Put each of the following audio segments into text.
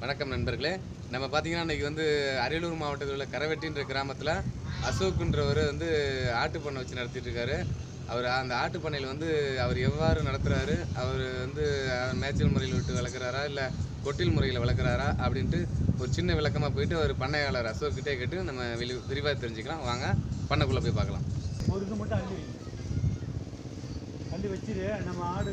வணக்கம் நண்பர்களே நம்ம பார்த்தீங்கன்னா இன்னைக்கு வந்து அரியலூர் மாவட்டத்தில் உள்ள கரவெட்டின்ற கிராமத்தில் அசோக்குன்றவர் வந்து ஆட்டு பண்ணை வச்சு நடத்திட்டு இருக்காரு அவர் அந்த ஆட்டு பண்ணையில் வந்து அவர் எவ்வாறு நடத்துறாரு அவர் வந்து அஹ், மேய்ச்சல் முறையில் விட்டு வளர்க்குறாரா இல்லை கொட்டில் முறையில் வளர்க்குறாரா அப்படின்ட்டு ஒரு சின்ன விளக்கமாக போயிட்டு அவர் பண்ணையாளர் அசோக் கிட்டே கேட்டு நம்ம வெளி விரிவாக தெரிஞ்சுக்கலாம் வாங்க பண்ணைக்குள்ளே போய் பார்க்கலாம் ஒரு இது மட்டும் அள்ளி வை. அள்ளி வச்சிரு நம்ம ஆடு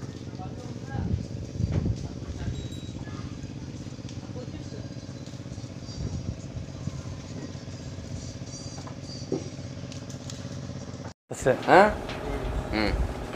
சரி ஆ ம்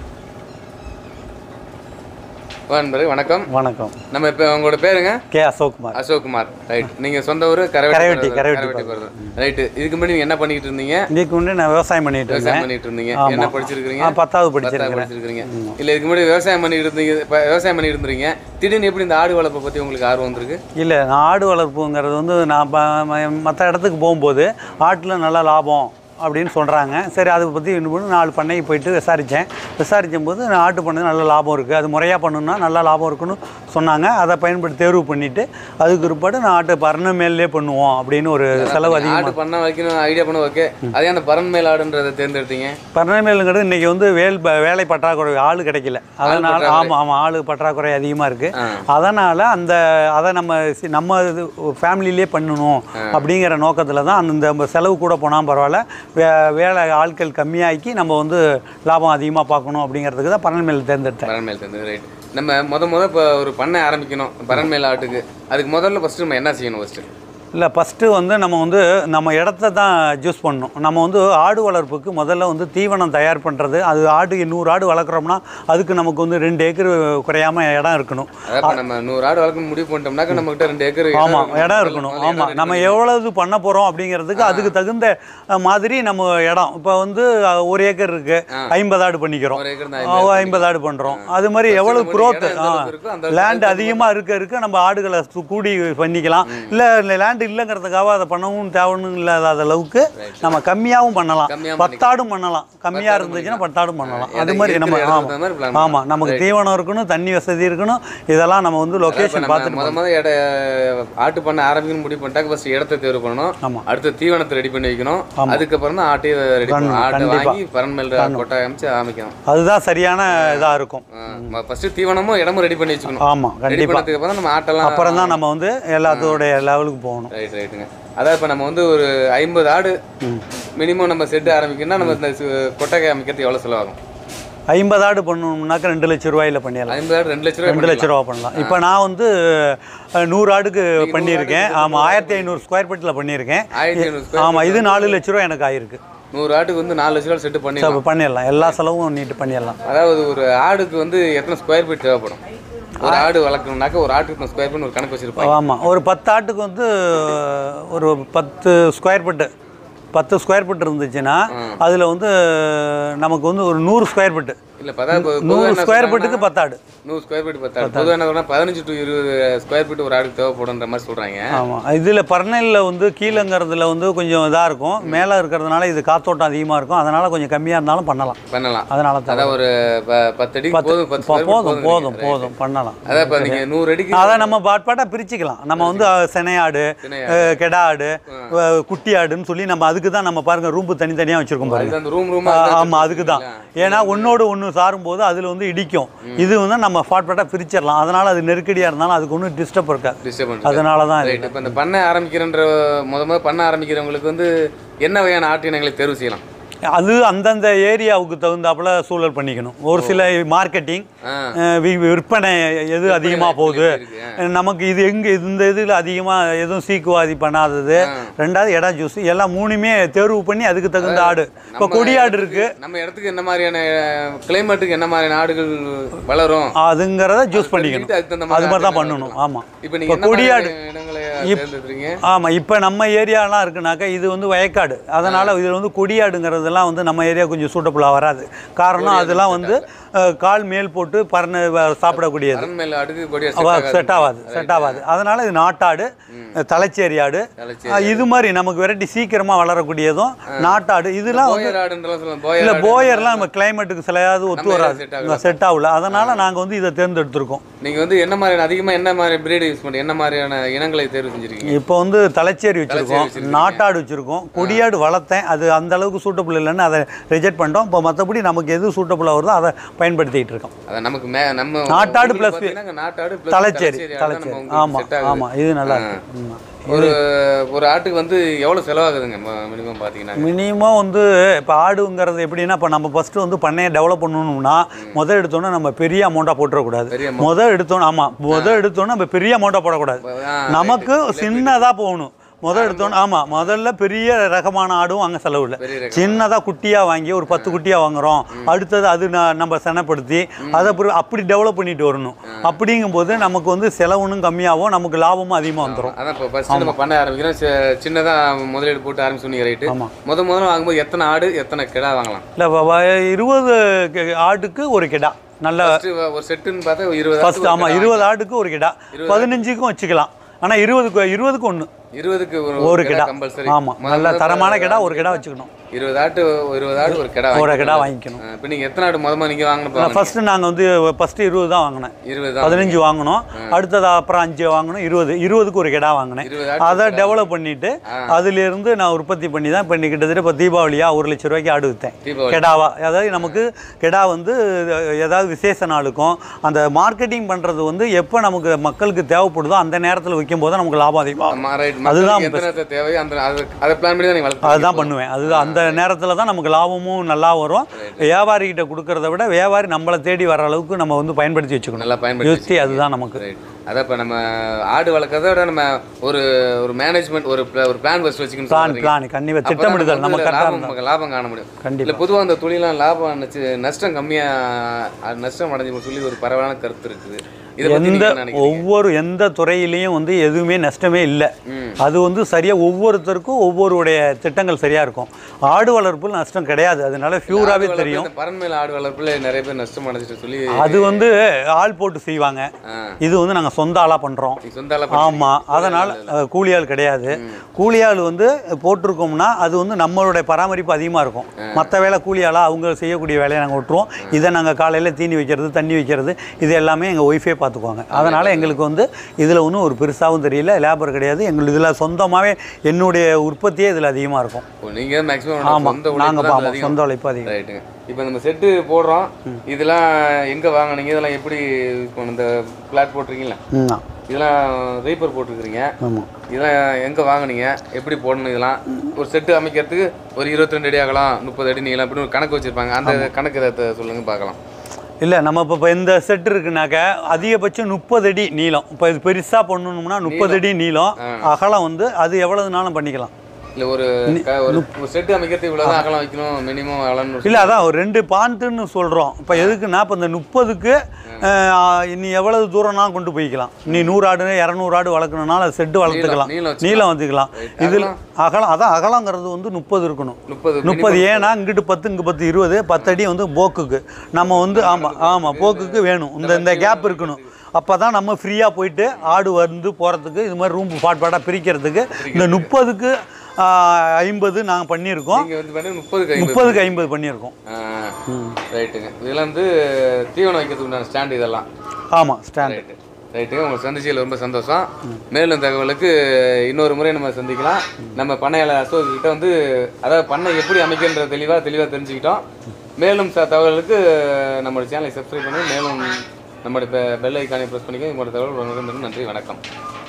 வா நண்பரே வணக்கம் வணக்கம் நம்ம இப்போ உங்களோட பேருங்க கே அசோக்குமார் அசோக்குமார் ரைட் நீங்க சொந்த ஊரு கரைவெட்டி, கரவெட்டி கரைவெட்டி கரவெட்டி ரைட் இதுக்கு முன்னாடி நீங்க என்ன பண்ணிட்டு இருந்தீங்க இதுக்கு முன்னாடி நான் விவசாயம் பண்ணிட்டு விவசாயம் இருந்தேன் பண்ணிட்டு இருந்தீங்க ஆமா. என்ன படிச்சிருக்கீங்க ஆ, பத்தாவது பத்தாவது படிச்சிருக்கிறேன் படிச்சிருக்கீங்க இல்ல இதுக்கு முன்னாடி விவசாயம் பண்ணிட்டு இருந்தீங்க இப்ப விவசாயம் பண்ணிட்டு இருந்தீங்க திடீர்னு எப்படி இந்த ஆடு வளர்ப்பை பத்தி உங்களுக்கு ஆர்வம் வந்திருக்கு இல்லை நான் ஆடு வளர்ப்புங்கிறது வந்து நான் மற்ற இடத்துக்கு போகும்போது ஆட்டில் நல்லா லாபம் அப்படின்னு சொல்கிறாங்க சரி அதை பற்றி இன்னும் பண்ணி நாலு பண்ணைக்கு போயிட்டு விசாரித்தேன் விசாரிக்கும் போது நான் ஆட்டு பண்ணது நல்ல லாபம் இருக்குது அது முறையாக பண்ணணும்னா நல்லா லாபம் இருக்குன்னு சொன்னாங்க அதை பயன்படுத்தி தேர்வு பண்ணிவிட்டு அதுக்கு பிற்பாடு நான் ஆட்டு பரண மேலே பண்ணுவோம் அப்படின்னு ஒரு செலவு அதிகமாக ஆடு பண்ண வைக்கணும் ஐடியா பண்ண ஓகே அதே அந்த பரன் மேல் ஆடுன்றதை தேர்ந்தெடுத்தீங்க பரணமேலுங்கிறது இன்றைக்கி வந்து வேல் ப- வேலை பற்றாக்குறை ஆள் கிடைக்கல அதனால் பற்றாக்குறை. ஆமாம் ஆமாம் ஆள் பற்றாக்குறை அதிகமாக இருக்குது ஆ. அதனால் அந்த அதை நம்ம சி- நம்ம இது ஃபேமிலியிலே பண்ணணும் அப்படிங்கிற நோக்கத்தில் தான் அந்த இந்த செலவு கூட போனால் பரவாயில்ல வே வேலை ஆட்கள் கம்மியாக்கி நம்ம வந்து லாபம் அதிகமாக பார்க்கணும் அப்படிங்கிறதுக்கு தான் பரணமேல் தேர்ந்தெடுத்தேன் பரன் மேல் தந்து ரைட் நம்ம முத முத இப்போ ஒரு பண்ணை ஆரம்பிக்கணும் பரன் மேல் ஆட்டுக்கு அதுக்கு முதல்ல ஃபர்ஸ்ட் நம்ம என்ன செய்யணும் ஃபர்ஸ்ட் இல்லை ஃபஸ்ட்டு வந்து நம்ம வந்து நம்ம இடத்த தான் சூஸ் பண்ணணும் நம்ம வந்து ஆடு வளர்ப்புக்கு முதல்ல வந்து தீவனம் தயார் பண்ணுறது அது ஆடு நூறு ஆடு வளர்க்குறோம்னா அதுக்கு நமக்கு வந்து ரெண்டு ஏக்கர் குறையாமல் இடம் இருக்கணும் அதாவது இப்ப நம்ம நூறு ஆடு வளர்க்கணும் முடிவு பண்ணிட்டோம்னாக்க நம்ம கிட்ட ரெண்டு ஏக்கர் ஆமாம் இடம் இருக்கணும் ஆமாம் நம்ம எவ்வளவு பண்ண போகிறோம் அப்படிங்கிறதுக்கு அதுக்கு தகுந்த அஹ், மாதிரி நம்ம இடம் இப்போ வந்து அஹ், ஒரு ஏக்கர் இருக்கு ஐம்பது ஆடு பண்ணிக்கிறோம் ஒரு ஏக்கர் தான் ஐம்பது ஆடு பண்ணுறோம் அது மாதிரி எவ்வளவு நமக்கு growth இடம் எந்த அளவுக்கு இருக்கோ அந்த அளவுக்கு லேண்ட் அதிகமாக இருக்க இருக்க நம்ம ஆடுகளை சு- கூடி பண்ணிக்கலாம் இல்லை லேண்ட் இல்லைங்கிறதுக்காக அதை பண்ணவும் தேவைன்னு இல்லாத அளவுக்கு நம்ம கம்மியாகவும் பண்ணலாம் கம்மியா பத்தாடும் பண்ணலாம் கம்மியாக இருந்துச்சுன்னா பத்தாடும் பண்ணலாம் அது எனக்கு மாதிரி இருக்கிற நம்ம இடத்துக்கு ஆமாம் தகுந்த மாதிரி plan ஆமாம் நமக்கு தீவனம் இருக்கணும் தண்ணி வசதி இருக்கணும் இதெல்லாம் நம்ம வந்து இப்ப லொக்கேஷன் நம்ம பார்த்துட்டு முத முத இட ஆட்டு பண்ண ஆரம்பிக்கணும்னு முடிவு பண்ணிட்டாக்க ஃபர்ஸ்ட் இடத்த தேர்வு பண்ணணும் ஆமா. அடுத்து தீவனத்தை ரெடி பண்ணி வைக்கணும் அதுக்கப்புறம் தான் ஆட்டையை ரெடி பண்ணணும் ஆட்டை கண்டிப்பா. வாங்கி பரன் மேல் கொட்டை அமைச்சு ஆரம்பிக்கணும் அதுதான் சரியான இதாக இருக்கும் ஃபர்ஸ்ட் தீவனமும் இடமும் ரெடி பண்ணி வச்சுக்கணும் ஆமாம் ரெடி கண்டிப்பாக பண்ணதுக்கு அப்புறம் நம்ம ஆட்டெல்லாம் அப்புறம் தான் நம்ம வந்து எல்லாத்தோடைய லெவலுக்கு போகணும் ரைட் ரைட்டுங்க அதாவது இப்போ நம்ம வந்து ஒரு ஐம்பது ஆடு மினிமம் நம்ம செட்டு ஆரம்பிக்கணும்னா நம்ம இந்த சு- கொட்டகை அமைக்கிறது எவ்வளோ செலவாகும் ஐம்பது ஆடு பண்ணணும்னாக்க ரெண்டு லட்ச ரூபாயில பண்ணிடலாம் ஐம்பது ஆடு ரெண்டு லட்ச ரூபாய் ரெண்டு லட்ச ரூபா பண்ணலாம் இப்போ நான் வந்து அஹ், நூறு ஆடுக்கு பண்ணியிருக்கேன் ஆமாம் ஆயிரத்தி ஐநூறு ஸ்கொயர் ஃபீட்டில் பண்ணியிருக்கேன் ஆயிரத்தி ஐநூறு ஸ்கொயர் ஆமாம் இது நாலு லட்ச ரூபா எனக்கு ஆயிருக்கு நூறு ஆட்டுக்கு வந்து நாலு லட்ச ரூபா செட்டு பண்ணி அப்போ பண்ணிடலாம் எல்லா செலவும் நீட்டு பண்ணிடலாம் அதாவது ஒரு ஆடுக்கு வந்து எத்தனை ஸ்கொயர் ஃபீட் தேவைப்படும் ஒரு ஆடு வளர்க்கணும்னாக்க ஒரு ஆட்டுக்கு எத்தனை ஸ்கொயர் ஃபீட் ஒரு கணக்கு வச்சிருப்பாங்க ஆமாம் ஒரு பத்து ஆட்டுக்கு வந்து ஒரு பத்து ஸ்கொயர் ஃபீட்டு பத்து ஸ்கொயர் ஃபீட் இருந்துச்சுன்னா அதில் வந்து நமக்கு வந்து ஒரு நூறு ஸ்கொயர் ஃபீட்டு இல்ல இப்போ அதாவது இப்போ பொதுவா நூறு என்ன ஸ்கொயர் சொல்றாங்கன்னா, ஃபீட்டுக்கு பத்து ஆடு நூறு ஸ்கொயர் ஃபீட் பத்தாடு பொதுவாக என்ன சொல்றாங்கன்னா பதினஞ்சு டு இருபது ஸ்கொயர் ஃபீட் ஒரு ஆடுக்கு தேவைப்படுன்ற மாதிரி சொல்றாங்க ஆமாம் இதில் பர்னலில் வந்து கீழங்கிறதுல வந்து கொஞ்சம் இதாக இருக்கும் மேலே இருக்கிறதுனால இது காத்தோட்டம் அதிகமாக இருக்கும் அதனால் கொஞ்சம் கம்மியாக இருந்தாலும் பண்ணலாம் பண்ணலாம் அதனால தான் அதான் ஒரு ப- பத்து அடிக்கு போதும் பத்து போ- square feet போதும் போதும் நினைக்கிறேன். போதும் பண்ணலாம் அதான் இப்போ நீங்க நூறு அடிக்கு அதை நம்ம பாட் பாட்டாக பிரிச்சுக்கலாம் நம்ம வந்து அஹ், சினையாடு சினை அஹ், கெடா ஆடு அஹ், குட்டி ஆடுன்னு சொல்லி நம்ம அதுக்கு தான் நம்ம பாருங்க ரூம்பு தனித்தனியாக வச்சுருக்கோம் பாருங்க அது அந்த ரூம் ரூமா ஆமாம் அதுக்கு தான் ஏன்னா ஒன்னோடு ஒன்று சாரும்போது அதில் வந்து இடிக்கும் இது வந்து நம்ம ஃபாட் பாட்டாக பிரிச்சிடலாம் அதனால் அது நெருக்கடியாக இருந்தாலும் அதுக்கு ஒன்றும் டிஸ்டர்ப் இருக்காது டிஸ்டர்ப் பண்ணுறது அதனால தான் இது. ரைட் இப்போ இந்த பண்ணை ஆரம்பிக்கிறன்ற முத முத பண்ண ஆரம்பிக்கிறவங்களுக்கு வந்து என்ன வகையான ஆட்டு இனங்களை தேர்வு செய்யலாம் அது அந்தந்த ஏரியாவுக்கு தகுந்தாப்புல சூழல் பண்ணிக்கணும் ஒரு சில மார்க்கெட்டிங் ஆ. விற்பனை எது அதிகமாக போகுது இருக்கு. நமக்கு இது எங்கே இந்த இதில் அதிகமாக எதுவும் சீக்குவாதி பண்ணாதது ரெண்டாவது இட ஜூஸ் எல்லாம் மூணுமே தேர்வு பண்ணி அதுக்கு தகுந்த ஆடு இப்போ நம்ம கொடியாடு இருக்கு நம்ம இடத்துக்கு என்ன மாதிரியான கிளைமேட்டுக்கு என்ன மாதிரியான ஆடுகள் வளரும் அதுங்கிறத ஜூஸ் பண்ணிக்கணும் அதுக்கு தகுந்த மாதிரி அது மாதிரி தான் ஆடுகள் பண்ணணும் வளர்க்கலாம். ஆமாம் இப்போ நீங்க இப்போ என்ன கொடியாடு மாதிரியான இடங்களை தேர்ந்தெடுத்துறீங்க ஆமாம் இப்போ நம்ம ஏரியாலாம் இருக்குனாக்கா இது வந்து வயக்காடு அதனால் இதில் வந்து கொடியாடுங்கிறதெல்லாம் வந்து நம்ம ஏரியா கொஞ்சம் சூட்டபுளாக வராது காரணம் அதெல்லாம் வந்து அஹ், கால் மேல் போட்டு பறந்து வ- சாப்பிடக்கூடியது அரண் மேல அடுக்கு கொடியா செட் ஆகாது செட் ஆகாது அதனால் இது நாட்டாடு தலைச்சேரி ஆடு தலைச்சேரி அஹ், இது மாதிரி நமக்கு வெரைட்டி சீக்கிரமாக வளரக்கூடியதும் நாட்டாடு இதெல்லாம் வந்து போயர் ஆடுன்றலாம் சொல்லலாம் இல்லை போயர் போயர்லாம் நம்ம கிளைமேட்டுக்கு சிலையாவது ஒத்து நம்ம வராது set ஆகல. செட் ஆகல அதனால் நாங்கள் வந்து இதை தேர்ந்தெடுத்திருக்கோம் நீங்க வந்து என்ன மாதிரி அதிகமா என்ன மாதிரி பிரீடு யூஸ் பண்ணி என்ன மாதிரியான இனங்களை தேர்வு செஞ்சிருக்கீங்க இப்போ வந்து தலைச்சேரி வச்சுருக்கோம் வச்சிருக்கீங்க. நாட்டாடு வச்சுருக்கோம் கொடியாடு வளர்த்தேன் அது அந்த அளவுக்கு சூட்டபுள் இல்லைன்னு அதை ரிஜெக்ட் பண்ணிட்டோம் இப்போ மற்றபடி நமக்கு எது சூட்டபுளாக வருதோ அதை பயன்படுத்திக்கிட்டு இருக்கோம் அதான் நமக்கு மே நம்ம நாட்டாடு உங்களுக்கு plus பார்த்தீங்கன்னா நாட்டாடு plus தலைச்சேரி ஆடு தான் நம்ம தலைச்சேரி உங்களுக்கு ஆமாம் set ஆகுது. ஆமாம் இது நல்லா இருக்கு ஆமா. ஒரு ஒரு ஆட்டுக்கு வந்து எவ்வளவு செலவாகுதுங்க மினிமம் பாத்தீங்கன்னா மினிமம் வந்து இப்போ ஆடுங்கிறது எப்படின்னா இப்போ நம்ம ஃபஸ்ட்டு வந்து பண்ணையை டெவலப் பண்ணணும்னா முதல் எடுத்தோன்னே நம்ம பெரிய அமௌண்ட்டாக போட்டுறக்கூடாது பெரிய முதல் எடுத்தோன்னே ஆமாம் முதல் எடுத்தோன்னே நம்ம பெரிய அமௌண்ட்டாக போடக்கூடாது ஆ, நமக்கு சின்னதாக போகணும் முதல் எடுத்தோன்னே ஆமாம் முதல்ல பெரிய ரகமான ஆடும் வாங்க செலவு இல்லை பெரிய ரகம். சின்னதாக குட்டியாக வாங்கி ஒரு பத்து குட்டியாக வாங்குறோம் அடுத்தது அது ந- நம்ம செனப்படுத்தி அதை அப்புறம் அப்படி டெவலப் பண்ணிட்டு வரணும் அப்படிங்கும்போது நமக்கு வந்து செலவுனும் கம்மியாகும் நமக்கு லாபமும் அதிகமாக வந்துடும் அதான் இப்போ ஃபர்ஸ்ட் நம்ம பண்ண ஆரம்பிக்கிறோம் சி- சின்னதா முதலீடு போட்டு ஆரம்பிச்சு ரைட்டு ஆமாம் முத முதல்ல வாங்கும்போது எத்தனை ஆடு எத்தனை கிடா வாங்கலாம் இல்லை இருபது கி- ஆட்டுக்கு ஒரு கிடா நல்ல First ஒரு செட்டுன்னு பார்த்தா இருபது ஃபர்ஸ்ட் ஆமாம் இருபது ஆட்டுக்கு ஒரு கிடா பதினஞ்சுக்கும் வச்சுக்கலாம் ஆனால் இருபதுக்கு இருபதுக்கு ஒன்று இருபதுக்கு ஒரு ஒரு கிடா கம்பல்சரி ஆமாம் நல்ல தரமான கிடா ஒரு கிடா வச்சுக்கணும் இருபது ஆட்டு இருபது ஆடு ஒரு கிடா ஒரு வாங்கிக்கணும். கிடா வாங்கிக்கணும் ஆ, இப்போ நீங்க எத்தனை ஆடு மொதமா நீங்க வாங்கணும் ஃபர்ஸ்ட் நாங்கள் வந்து ஃபர்ஸ்ட் இருபது தான் வாங்கினேன் இருபது தான் பதினஞ்சு வாங்கினோம் அடுத்தது அப்புறம் அஞ்சு வாங்கணும் இருபது இருபதுக்கு ஒரு கிடா வாங்கினேன் இருபது ஆடு அதை டெவலப் பண்ணிட்டு அதிலிருந்து நான் உற்பத்தி பண்ணி தான் இப்போ கிட்டத்தட்ட இப்போ தீபாவளியா ஒரு லட்ச ரூபாய்க்கு ஆடு விற்றேன் தீபாவளி கெடாவா அதாவது நமக்கு கெடா வந்து ஏதாவது விசேஷ நாளுக்கும் அந்த மார்க்கெட்டிங் பண்ணுறது வந்து எப்போ நமக்கு மக்களுக்கு தேவைப்படுதோ அந்த நேரத்தில் விற்கும் போது நமக்கு லாபம் அதிகமாகும் ஆமா, right. அதுதான் மக்களுக்கு எத்தனை நேரத்துல தேவையோ அந்த அது- அதை பிளான் பண்ணி தான் நீங்க வளர்த்து அதுதான் பண்ணுவேன் அதுதான் அந்த நேரத்தில் தான் நமக்கு லாபமும் நல்லா வரும் வியாபாரிகிட்ட கொடுக்கறத விட வியாபாரி நம்மளை தேடி வர அளவுக்கு நம்ம வந்து பயன்படுத்தி வச்சுக்கணும் நல்லா பயன்படுத்தி யுக்தி அதுதான் நமக்கு ரைட் அதான் இப்போ நம்ம ஆடு வளர்க்கறத விட நம்ம ஒரு ஒரு மேனேஜ்மெண்ட் ஒரு pla- ஒரு பிளான் ஃபர்ஸ்ட் வச்சுக்கணும் பிளான் சொல்றீங்க. பிளான் கண்டிப்பாக அப்பதான் திட்டமிடுதல் நம்ம நம்ம வந்து கரெக்டாக லாபம் நமக்கு லாபம் காண முடியும் கண்டிப்பா. இல்ல பொதுவா அந்த தொழிலாம் லாபம் நினைச்சு நஷ்டம் கம்மியா அது நஷ்டம் அடைஞ்சு சொல்லி ஒரு பரவலான கருத்து இருக்குது இதை பத்தி எந்த நீங்க என்ன நினைக்கிறீங்க ஒவ்வொரு எந்த துறையிலையும் வந்து எதுவுமே நஷ்டமே இல்லை ம். அது வந்து சரியாக ஒவ்வொருத்தருக்கும் ஒவ்வொருடைய திட்டங்கள் சரியாக இருக்கும் ஆடு வளர்ப்பில் நஷ்டம் கிடையாது அதனால பியூராகவே ஆடு தெரியும் வளர்ப்பு, இந்த பரண்மேல ஆடு வளர்ப்புல நிறைய பேர் நஷ்டம் அடைஞ்சிட்டு சொல்லி அது வந்து ஆள் போட்டு செய்வாங்க ஆ, இது வந்து நாங்கள் சொந்த ஆளாக பண்ணுறோம் நீ சொந்த ஆளா ஆமாம் அதனால் கூலி ஆள் கிடையாது கூலி ஆள் வந்து போட்டிருக்கோம்னா அது வந்து நம்மளுடைய பராமரிப்பு அதிகமாக இருக்கும் மற்ற வேலை கூலி ஆளாக அவங்க செய்யக்கூடிய வேலையை நாங்கள் விட்டுருவோம் இதை நாங்கள் காலையில் தீனி வைக்கிறது தண்ணி வைக்கிறது இது எல்லாமே எங்கள் ஒய்ஃபே பார்த்துக்குவாங்க அதனால் எங்களுக்கு வந்து இதில் ஒன்றும் ஒரு பெருசாகவும் தெரியல லேபர் கிடையாது எங்களுக்கு இதில் சொந்தமாகவே என்னுடைய உற்பத்தியே இதில் அதிகமாக இருக்கும் இப்போ நீங்க மேக்ஸிமம் ஆமாம் சொந்த உழைப்பு நாங்கள் தான் ஆமாம் அதிகம் சொந்த உழைப்பு அதிகம் ரைட்டுங்க இப்போ நம்ம செட்டு போடுறோம் இதெல்லாம் எங்க வாங்குனீங்க இதெல்லாம் எப்படி இப்போ இந்த பிளாட் போட்டிருக்கீங்களா ம் இதெல்லாம் ரீப்பர் போட்டிருக்கிறீங்க ஆமாம் இதெல்லாம் எங்க வாங்குனீங்க எப்படி போடணும் இதெல்லாம் ஒரு செட்டு அமைக்கிறதுக்கு ஒரு இருபத்தி ரெண்டு அடி ஆகலாம் முப்பது அடி நீளம் அப்படின்னு ஒரு கணக்கு வச்சிருப்பாங்க அந்த கணக்கு இதை சொல்லுங்க பார்க்கலாம் இல்லை நம்ம இப்போ இப்போ இந்த செட் இருக்குனாக்க அதிகபட்சம் முப்பது அடி நீளம் இப்போ இது பெருசாக பண்ணணும்னா முப்பது அடி நீளம் அகலம் வந்து அது எவ்வளவு நாளும் பண்ணிக்கலாம் இல்ல ஒரு க- ஒரு செட்டு அமைக்கிறதுக்கு இவ்வளவுதான் அகலம் வைக்கணும் மினிமம் அகலம்னு இல்லை அதான் ஒரு ரெண்டு பாயிண்ட்டுன்னு சொல்கிறோம் இப்போ எதுக்குன்னா இப்போ இந்த முப்பதுக்கு நீ எவ்வளவு தூரம்னா கொண்டு போய்க்கலாம் நீ நூறு ஆடு இரநூறு ஆடு வளர்க்கணும்னாலும் அது செட்டு வளர்த்துக்கலாம் நீளம் வச்சுக்கலாம். நீளம் வச்சுக்கலாம் இதில் அகலம் அதான் அகலங்கிறது வந்து முப்பது இருக்கணும் முப்பது முப்பது ஏன்னா இங்கிட்டு பத்து இங்கே பத்து இருபது பத்து அடி வந்து போக்குக்கு நம்ம வந்து ஆமாம் ஆமாம் போக்குக்கு வேணும் இந்த இந்த கேப் இருக்கணும் அப்போ தான் நம்ம ஃப்ரீயாக போயிட்டு ஆடு வந்து போகிறதுக்கு இது மாதிரி ரூம் பாட் பாட்டாக பிரிக்கிறதுக்கு இந்த முப்பதுக்கு ஐம்பது நாங்கள் பண்ணியிருக்கோம் நீங்க வந்து பண்ணி முப்பதுக்கு ஐம்பது முப்பதுக்கு ஐம்பது பண்ணியிருக்கோம் ரைட்டுங்க இதெல்லாம் வந்து தீவனம் வைக்கிறதுக்கு உண்டான ஸ்டாண்ட் இதெல்லாம் ஆமாம் ஸ்டாண்ட் ரைட்டு ரைட்டு உங்களை சந்திச்சதில் ரொம்ப சந்தோஷம் மேலும் தகவலுக்கு இன்னொரு முறை நம்ம சந்திக்கலாம் நம்ம பண்ணையாளர் அசோக் கிட்ட வந்து அதாவது பண்ணை எப்படி அமைக்கின்ற தெளிவாக தெளிவாக தெரிஞ்சுக்கிட்டோம் மேலும் ச தகவலுக்கு நம்மளோட சேனலை சப்ஸ்கிரைப் பண்ணி மேலும் நம்மளுடைய பெ பெல் ஐக்கானை ப்ரெஸ் பண்ணிக்க உங்களோட தகவல் ரொம்ப ரொம்ப நன்றி வணக்கம்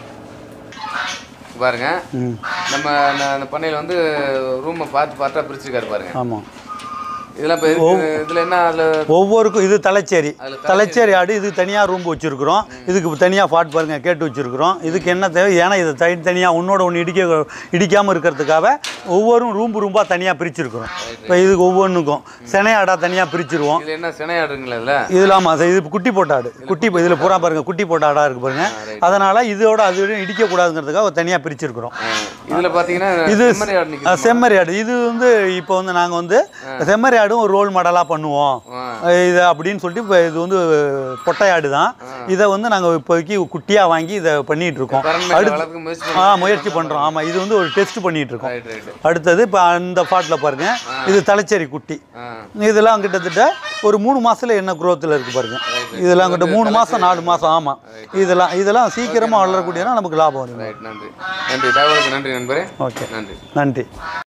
பாருங்க ம் நம்ம ந- அந்த பண்ணையில் வந்து ரூமை பார்த்து பார்த்தா பிரிச்சிருக்காரு பாருங்க ஆமாம் இதெல்லாம் இப்போ இருக்கு- இதுல என்ன அதுல ஒவ்வொருக்கும் இது தலைச்சேரி அதுல தலைச்சேரி ஆடு இது தனியாக ரூம் வச்சுருக்குறோம் இதுக்கு தனியாக ஃபாட் பாருங்க கேட்டு வச்சுருக்குறோம் இதுக்கு என்ன தேவை ஏன்னா இது தனி தனியாக ஒன்றோட ஒன்று இடிக்க இடிக்காமல் இருக்கிறதுக்காக ஒவ்வொரு ரூம் ரூம்பாக தனியாக பிரிச்சிருக்கிறோம் இப்போ இதுக்கு ஒவ்வொன்றுக்கும் சினை ஆடாக தனியாக பிரிச்சிருவோம் இதுல என்ன சினையாடுங்களா இதுல இதில் ஆமாம் இது குட்டி போட்ட ஆடு குட்டி இதில் பூரா பாருங்க குட்டி போட்ட ஆடாக இருக்கு பாருங்க அதனால் இதோட அது இடிக்கக்கூடாதுங்கிறதுக்காக தனியாக பிரிச்சிருக்கிறோம் இதுல பாத்தீங்கன்னா இது செம்மறி ஆடு நிக்குது. அஹ், செம்மறி ஆடு இது வந்து இப்போ வந்து நாங்கள் வந்து செம்மறி ஆடும் ஒரு ரோல் மாடலாக பண்ணுவோம் ஆ. அஹ், இது அப்படின்னு சொல்லிட்டு இப்போ இது வந்து பொட்டை ஆடு தான் இதை வந்து நாங்கள் இப்போதைக்கு குட்டியாக வாங்கி இதை பண்ணிட்டு இருக்கோம் பரண்மேல வளர்க்க முயற்சி ஆ முயற்சி பண்ணுறோம் ஆமாம் இது வந்து ஒரு டெஸ்ட் பண்ணிட்டு இருக்கோம் ரைட் ரைட் அடுத்தது இப்போ அந்த பாட்டில் பாருங்க இது தலைச்சேரி குட்டி ஆ இதெல்லாம் கிட்டத்தட்ட ஒரு மூணு மாசத்துல என்ன குரோத்தில் இருக்கு பாருங்க இதெல்லாம் கிட்ட மூணு மாசம் நாலு மாசம் ஆமாம் இதெல்லாம் இதெல்லாம் சீக்கிரமாக வளரக்கூடியனா நமக்கு லாபம் வரும் ரைட் நன்றி நன்றி தகவலுக்கு நன்றி நண்பரே ஓகே நன்றி நன்றி